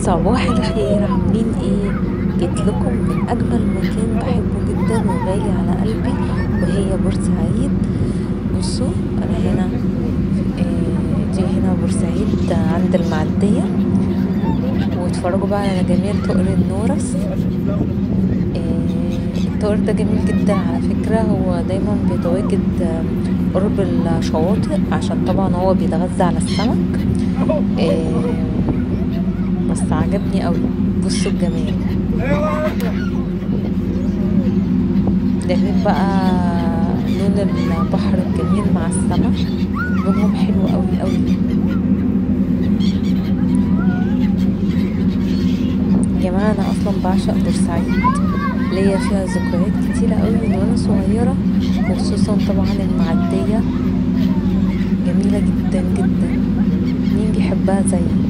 صباح الخير عاملين ايه جيت لكم من اجمل مكان بحبه جدا وغالي على قلبي وهي بورسعيد بصوا انا هنا آه، دي هنا بورسعيد عند المعدية واتفرجوا بقى على جمال طائر النورس آه، الطائر ده جميل جدا على فكرة هو دايما بيتواجد آه، قرب الشواطئ عشان طبعا هو بيتغذى على السمك آه، بس عجبني قوي بصوا الجمال ده غير بقى لون البحر الجميل مع السمك لونهم حلو قوي قوي يا جماعة أنا أصلا بعشق بورسعيد ليا فيها ذكريات كتيرة قوي من وأنا صغيرة وخصوصا طبعا المعدية جميلة جدا جدا مين بيحبها زيي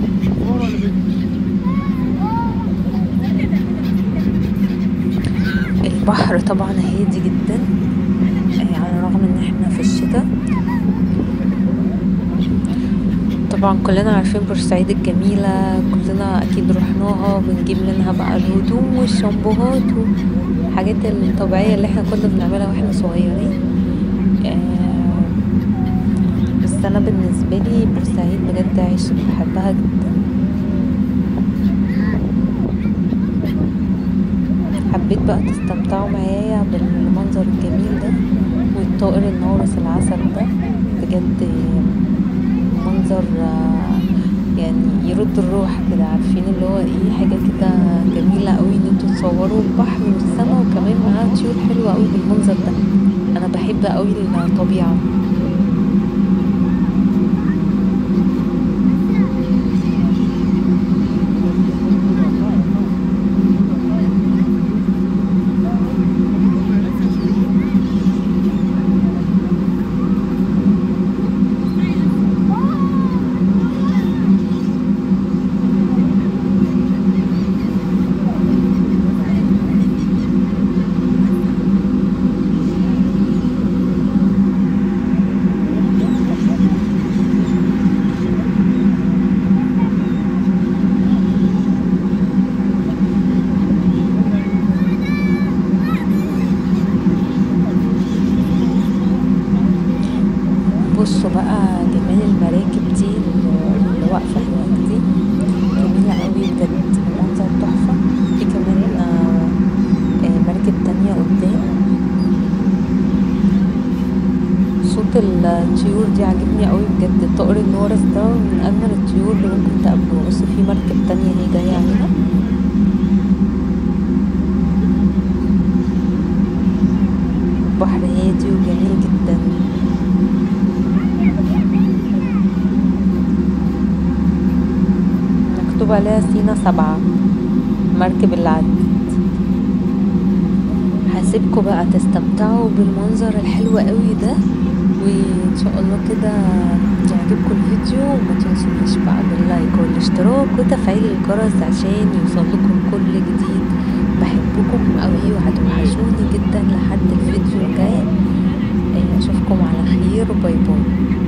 البحر طبعا هادي جدا آه، على الرغم ان احنا في الشتاء طبعا كلنا عارفين بورسعيد الجميلة كلنا اكيد رحناها بنجيب منها بقى الهدوم والشامبوهات والحاجات الطبيعية اللي احنا كنا بنعملها واحنا صغيرين آه، بس انا بالنسبة لي بورسعيد بجد عشق بحبها جدا حبيت بقى تستمتعوا معايا بالمنظر الجميل ده والطائر النورس العسل ده بجد منظر آه، يعني يرد الروح كده عارفين اللي هو ايه حاجة كده جميلة قوي ان انتوا تصوروا البحر والسما وكمان معاه طيور حلوة قوي بالمنظر ده انا بحب قوي الطبيعة بصوا بقى جمال المراكب دي اللي واقفة هناك دي جميلة قوي بجد المنظر تحفة في كمان آه، آه، مركب تانية قدام صوت الطيور دي عاجبني قوي بجد الطائر النورس ده من أجمل الطيور اللي ممكن تقابلوه بصوا في مركب تانية هي جاية علينا البحر هادي وجميل جدا مكتوب عليها سينا سبعة مركب اللي عدت هسيبكم بقى تستمتعوا بالمنظر الحلو قوي ده وان شاء الله كده يعجبكم الفيديو وما تنسونيش بقى باللايك والاشتراك وتفعيل الجرس عشان يوصلكم كل جديد بحبكم قوي وهتوحشوني جدا لحد الفيديو الجاي اشوفكم على خير باي باي